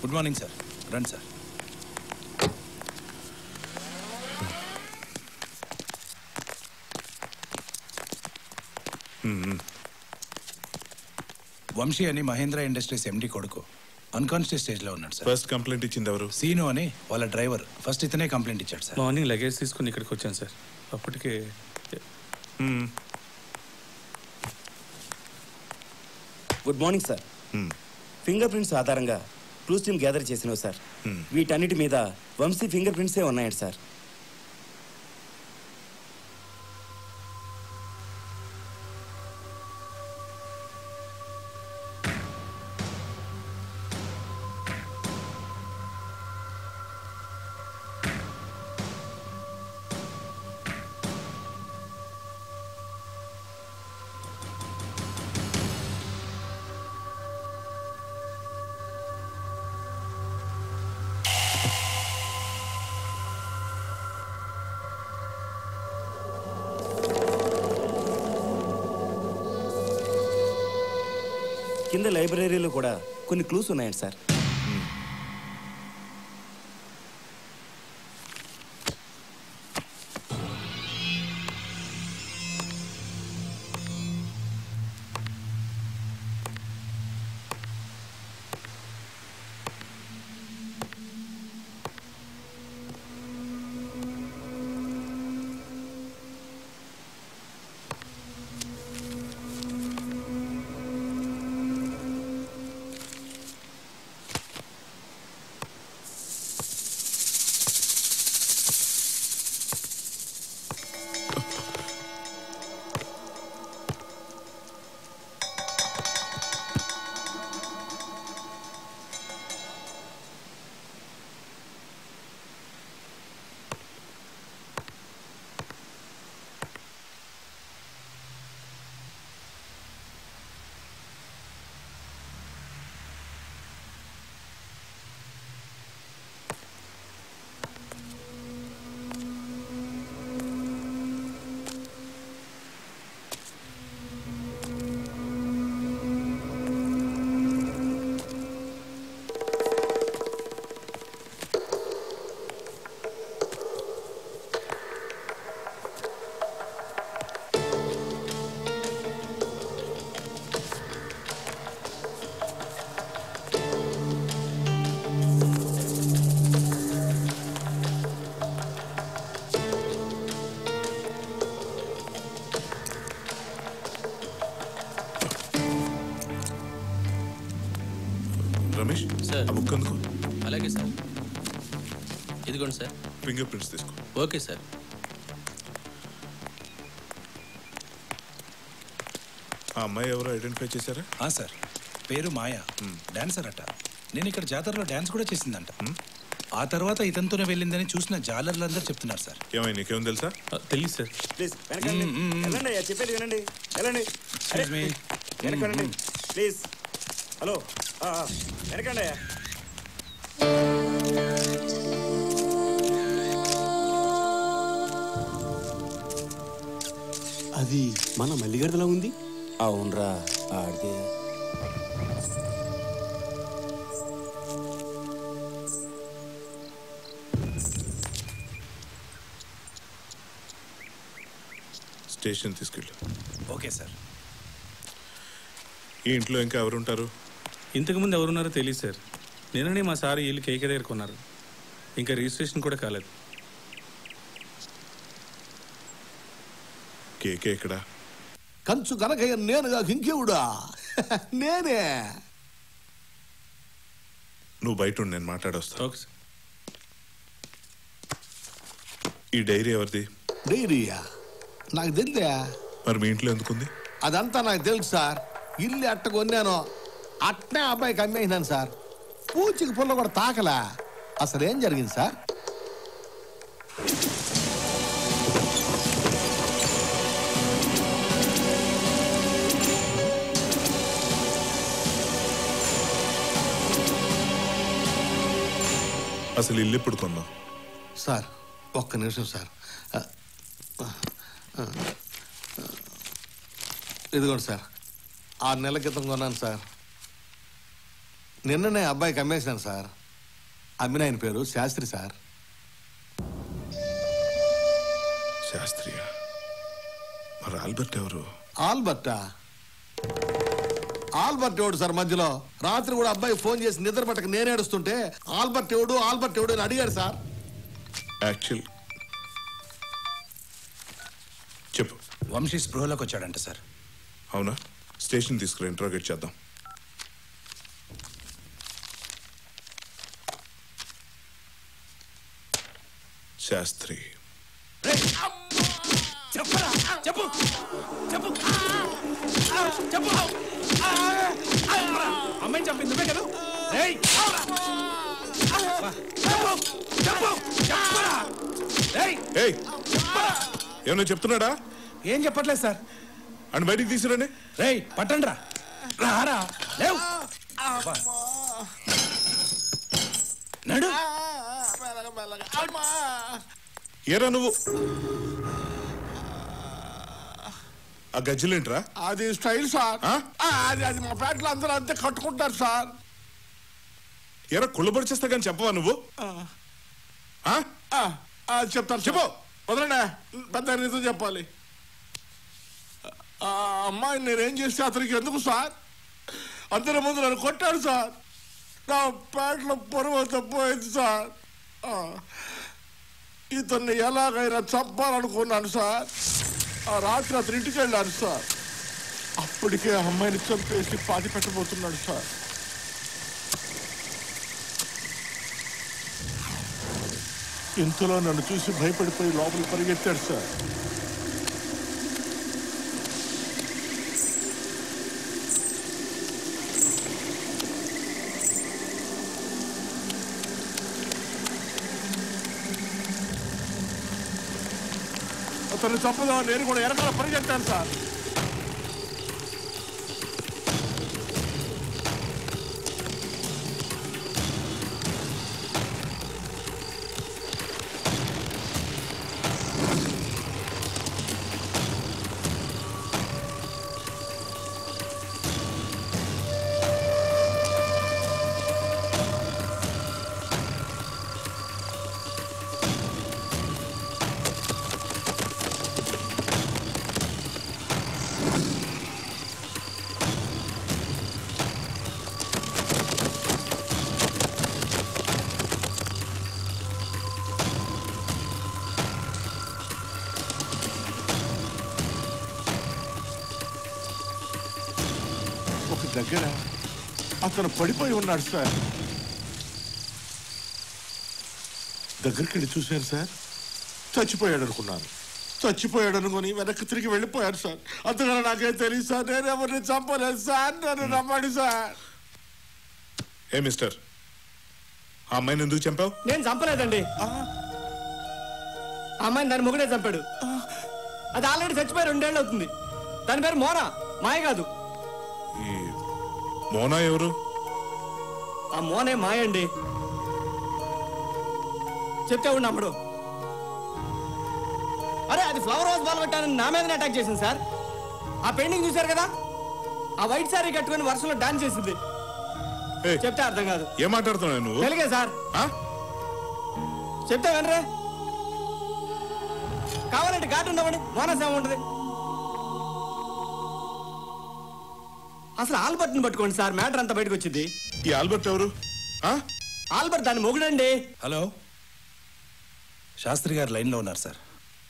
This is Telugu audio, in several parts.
గుడ్ మార్నింగ్ సార్ రండి సార్ వంశీ అని మహేంద్ర ఇండస్ట్రీస్ ఎండి కొడుకు అన్కాన్షియస్ స్టేజ్ లో ఉన్నాడు సార్ ఫస్ట్ కంప్లైంట్ ఇచ్చింది ఎవరు సీను అని వాళ్ళ డ్రైవర్ ఫస్ట్ ఇతనే కంప్లైంట్ ఇచ్చాడు సార్ మార్నింగ్ లగేజ్ తీసుకుని ఇక్కడికి వచ్చాను సార్ అప్పటికే good morning sir finger prints ఆధారంగా క్లూస్ టీమ్ గ్యాదర్ చేసినావు సార్ వీటన్నిటి మీద వంశీ ఫింగర్ ప్రింట్సే ఉన్నాయండి సార్ కింద లైబ్రరీలో కూడా కొన్ని క్లూస్ ఉన్నాయండి సార్ రమేష్ సార్. ఆ బుక్ అందుకో అలాగే సార్ ఇదిగోండి సార్ ఫింగర్ ప్రింట్స్ తీసుకో ఓకే సార్ ఆ అమ్మాయి ఎవరు ఐడెంటిఫై చేశారా ఆ సార్ పేరు మాయా డాన్సర్ అట నేను ఇక్కడ జాతరలో డాన్స్ కూడా చేసిందంట ఆ తర్వాత ఇతనితోనే వెళ్ళిందని చూసిన జాలర్లందరూ చెప్తున్నారు సార్ ఏమై నీకేం తెలుసా తెలియదు సార్ ప్లీజ్ వెనకండి వెళ్ళండి అయ్యా, చెప్పేది వినండి వెళ్ళండి అరే, Excuse me. వెనకండి ప్లీజ్ హలో ఆ, ఆ, వెనకండి అయ్యా అది మన మల్లిగడదలా ఉంది అవునరా ఆడితే స్టేషన్ తీసుకెళ్ళు ఓకే సార్ ఈ ఇంట్లో ఇంకా ఎవరుంటారు ఇంతకుముందు ఎవరున్నారో తెలియదు సార్ నిన్ననే మా సార్ ఇల్లు కేక దగ్గర కొన్నారు ఇంకా రిజిస్ట్రేషన్ కూడా కాలేదు కేకే ఇక్కడ కంచు కనకయ్య నేనుగా ఇంకేవుడా నేనే నువ్వు బయట ఉండి నేను మాట్లాడొస్తా ఓకే సార్ ఈ డైరీ ఎవరిది డైరీయా నాకు తెలియదా మరి మీ ఇంట్లో ఎందుకుంది అదంతా నాకు తెలుసు సార్ ఇల్లు అట్ట కొన్నాను అట్నే అబ్బాయికి అమ్మేసినాను సార్ పూచికి పుల్ల కూడా తాకలా అసలు ఏం జరిగింది సార్ అసలు ఇల్లు ఎప్పుడు కొందాం సార్ ఒక్క నిమిషం సార్ ఆ, ఆ, ఆ, ఇదిగోండి సార్ ఆరు నెలల క్రితం కొన్నాను సార్ నిన్ననే అబ్బాయికి అమ్మేశాను సార్ అమ్మిన ఆయన పేరు శాస్త్రి సార్ శాస్త్రియ మరి ఆల్బర్ట్ ఎవరు ఆల్బర్టా ఆల్బర్ట్ ఎవడు సార్ మధ్యలో రాత్రి కూడా అబ్బాయి ఫోన్ చేసి నిద్ర పట్టక నేను ఏడుస్తుంటే ఆల్బర్ట్ ఎవడు ఆల్బర్ట్ ఎవడు అని అడిగాడు సార్ యాక్చువల్ చెప్పు వంశీ స్పృహలోకి వచ్చాడంట సార్ అవునా స్టేషన్ తీసుకురా ఇంట్రోగేట్ చేద్దాం శాస్త్రి చెప్పరా చెప్పు చెప్పు చెప్పు అమ్మాయిని చంపింది నువ్వే కదా ఏయ్! చెప్పు చెప్పు చెప్పరా ఏయ్! ఏయ్ ఏమన్నా చెప్తున్నాడా ఏం చెప్పట్లేదు సార్ అని బయటికి తీసుకురండి రేయ్ పట్టండి రా రారా లేవు అబ్బా. నడు ఏరా నువ్వు ఆ గజ్జలేంట్రా అది స్టైల్ సార్ ఆ? ఆ, అది అది మా పేటలో అందరూ అంతే కట్టుకుంటారు సార్ ఎరా కుళ్ళబడిచేస్తా కానీ చెప్పవా నువ్వు ఆ? ఆ, ఆ, చెప్తాను చెప్పు వదలండి పెద్ద నిజం చెప్పాలి ఆ అమ్మాయిని నేనేం చేస్తే అతనికి ఎందుకు సార్ అందరి ముందు నన్ను కొట్టాడు సార్ నా పేటలో పొరుగు తప్పోయింది సార్ ఆ, ఇతన్ని ఎలాగైనా చంపాలనుకున్నాను సార్ ఆ రాత్రి అతని ఇంటికి వెళ్ళాను సార్ అప్పటికే ఆ అమ్మాయిని చంపేసి పాతి పెట్టబోతున్నాడు సార్ ఇంతలో నన్ను చూసి భయపడిపోయి లోపల పరిగెత్తాడు సార్ అతను చంపదా నేను కూడా వెనకాల పరిగెత్తాను సార్ ఒక దగ్గర అతను పడిపోయి ఉన్నాడు సార్ దగ్గరికి వెళ్ళి చూశాను సార్ చచ్చిపోయాడు అనుకున్నాను చచ్చిపోయాడు అనుకుని వెనక్కి తిరిగి వెళ్ళిపోయాడు సార్ అంతగా నాకేం తెలియదు సార్ నేను ఎవరిని చంపలేదు సార్ నన్ను నమ్మండి సార్ ఏ మిస్టర్ ఆ అమ్మాయిని ఎందుకు చంపావు నేను చంపలేదండి ఆ అమ్మాయిని దాని మొగుడే చంపాడు అది ఆల్రెడీ చచ్చిపోయి రెండేళ్ళు అవుతుంది దాని పేరు మోనా మాయ కాదు ఈ మోనా ఎవరు ఆ మోనే మాయ అండి చెప్తే ఉండి అప్పుడు అరే అది ఫ్లవర్ హౌస్ బాల్ పెట్టానని నా మీదనే అటాక్ చేసింది సార్ ఆ పెయింటింగ్ చూశారు కదా ఆ వైట్ సారీ కట్టుకొని వర్షంలో డాన్స్ చేసింది ఏయ్, చెప్తే అర్థం కాదు ఏం మాట్లాడుతున్నావు నువ్వు తెలుగే సార్ ఆ? చెప్తే వినరే కావాలంటే ఘాటు ఉండవండి బోనస్ ఏముంటది అసలు ఆల్బర్ట్ని పట్టుకోండి సార్ మ్యాటర్ అంతా బయటకు వచ్చింది ఈ ఆల్బర్ట్ ఎవరు ఆ? ఆల్బర్ట్ దాని మొగుడండి హలో శాస్త్రి గారు లైన్లో ఉన్నారు సార్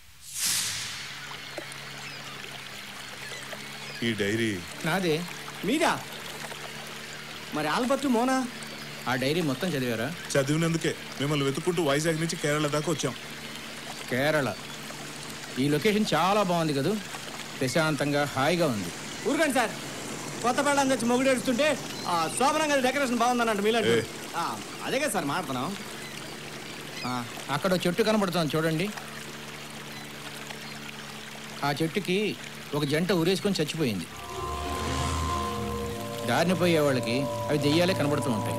ఈ డైరీ నాదే మీరా మరి ఆల్బర్ట్ మోనా ఆ డైరీ మొత్తం చదివారా చదివినందుకే మిమ్మల్ని వెతుక్కుంటూ వైజాగ్ నుంచి కేరళ దాకా వచ్చాం కేరళ ఈ లొకేషన్ చాలా బాగుంది కదూ ప్రశాంతంగా హాయిగా ఉంది ఊరుకోండి సార్ కొత్త పెళ్ళని తెచ్చి మొగుడు ఏడుస్తుంటే ఆ, శోభనంగా డెకరేషన్ బాగుందన్నట్టు మీలో ఏ. అదే కదా సార్ మాట్లాడుతున్నాం ఆ, అక్కడ ఓ చెట్టు కనబడుతుంది చూడండి ఆ చెట్టుకి ఒక జంట ఊరేసుకొని చచ్చిపోయింది దారిని పోయే వాళ్ళకి అవి దెయ్యాలే కనబడుతూ ఉంటాయి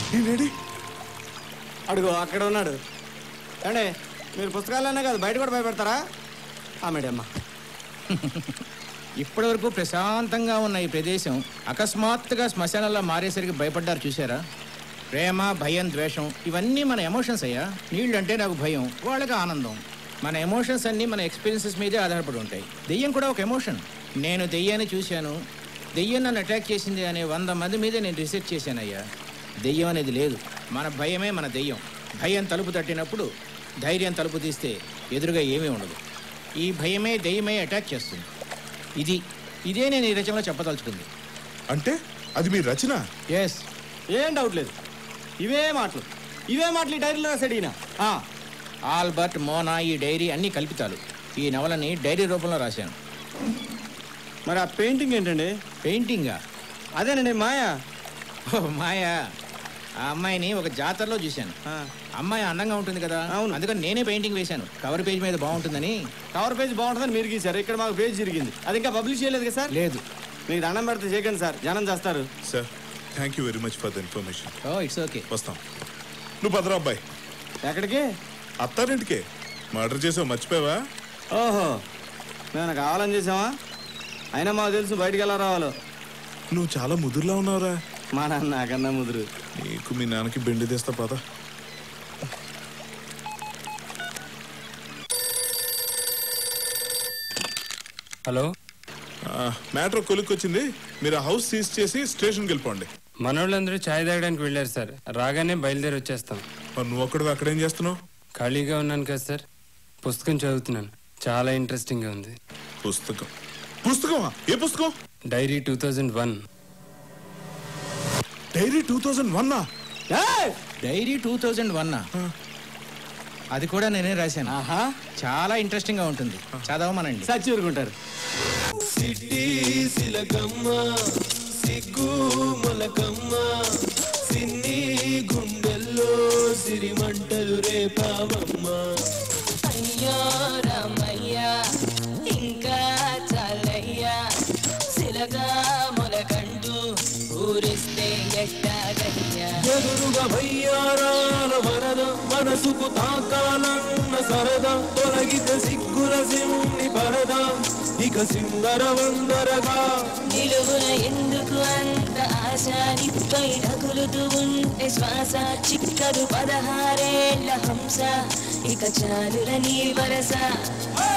ఈయనేడి అడుగు అక్కడ ఉన్నాడు ఏమండి మీరు పుస్తకాలన్నా కాదు బయట కూడా భయపెడతారా ఆ మేడం అమ్మ ఇప్పటివరకు ప్రశాంతంగా ఉన్న ఈ ప్రదేశం అకస్మాత్తుగా శ్మశానంలో మారేసరికి భయపడ్డారు చూసారా ప్రేమ భయం ద్వేషం ఇవన్నీ మన ఎమోషన్స్ అయ్యా నీళ్ళు అంటే నాకు భయం వాళ్ళకి ఆనందం మన ఎమోషన్స్ అన్నీ మన ఎక్స్పీరియన్సెస్ మీదే ఆధారపడి ఉంటాయి దెయ్యం కూడా ఒక ఎమోషన్ నేను దెయ్యాన్ని చూశాను దెయ్యం నన్ను అటాక్ చేసింది అనే వంద మంది మీద నేను రీసెర్చ్ చేశానయ్యా దెయ్యం అనేది లేదు మన భయమే మన దెయ్యం భయం తలుపు తట్టినప్పుడు ధైర్యం తలుపు తీస్తే ఎదురుగా ఏమీ ఉండదు ఈ భయమే దెయ్యమే అటాక్ చేస్తుంది ఇది ఇదే నేను ఈ రచనలో చెప్పదలుచుకుంది అంటే అది మీ రచన ఎస్ ఏం డౌట్ లేదు ఇవే మాటలు ఇవే మాటలు ఈ డైరీలో రాశాడు ఈయన ఆ, ఆల్బర్ట్ మోనా ఈ డైరీ అన్ని కల్పితాలు ఈ నవలని డైరీ రూపంలో రాశాను మరి ఆ పెయింటింగ్ ఏంటండి పెయింటింగా అదేనండి మాయా ఓ మాయా ఆ అమ్మాయిని ఒక జాతరలో చూశాను ఆ, అమ్మాయి అందంగా ఉంటుంది కదా అవును. అందుకని నేనే పెయింటింగ్ వేశాను కవర్ పేజ్ మీద బాగుంటుందని కవర్ పేజ్ బాగుంటుందని మీరు గీశారు ఇక్కడ మాకు పేజ్ జరిగింది అది ఇంకా పబ్లిష్ చేయలేదు కదా సార్ లేదు మీకు దండం పెడితే చేయకండి సార్ జనం చేస్తారు sir thank you very much for the information oh it's okay వస్తాం నువ్వు భద్రా అబ్బాయి ఎక్కడికి అత్తారింటికే మర్డర్ చేసావు మర్చిపోయావా ఓహో నేను కావాలని చేసావా అయినా మాకు తెలుసు బయటికి ఎలా రావాలో నువ్వు చాలా ముదురులా ఉన్నావురా మా నాన్న నాకన్నా ముదురు నీకు మీ నాన్నకి బెండి తెస్తా పద హలో మ్యాటర్ కొలిక్కొచ్చింది మీరు ఆ హౌస్ సీజ్ చేసి స్టేషన్కి వెళ్ళిపోండి మనోళ్ళందరూ ఛాయ్ తాగడానికి వెళ్ళారు సార్ రాగానే బయలుదేరి వచ్చేస్తాం మరి నువ్వు ఒక్కడు అక్కడేం చేస్తున్నావు ఖాళీగా ఉన్నాను కదా సార్ పుస్తకం చదువుతున్నాను చాలా ఇంట్రెస్టింగ్గా ఉంది పుస్తకం పుస్తకమా ఏ పుస్తకం diary two thousand one diary two thousand వన్నా డైరీ టూ థౌజండ్ వన్ అది కూడా నేనే రాశాను ఆహా చాలా ఇంట్రెస్టింగ్ గా ఉంటుంది చదవమనండి సచ్చి ఊరుకుంటారు అయ్యో రామయ్యా ఇంకా చాలయ్యా శిలగా మొలకంటూ ఊరిస్తే ఎట్టాగయ్యా ఎదురుగా భయ్యారాల వరద మనసుకు తాకాలన్న సరదా తొలగితే సిగ్గుల సిమ్ని పరద ఇక సిందర వందరగా నిలువున ఎందుకు అంత ఆశ నిప్పై రగులుతూ ఉంటే శ్వాస చిక్కదు పదహారేళ్ల హంస ఇక చాలుల నీ వరస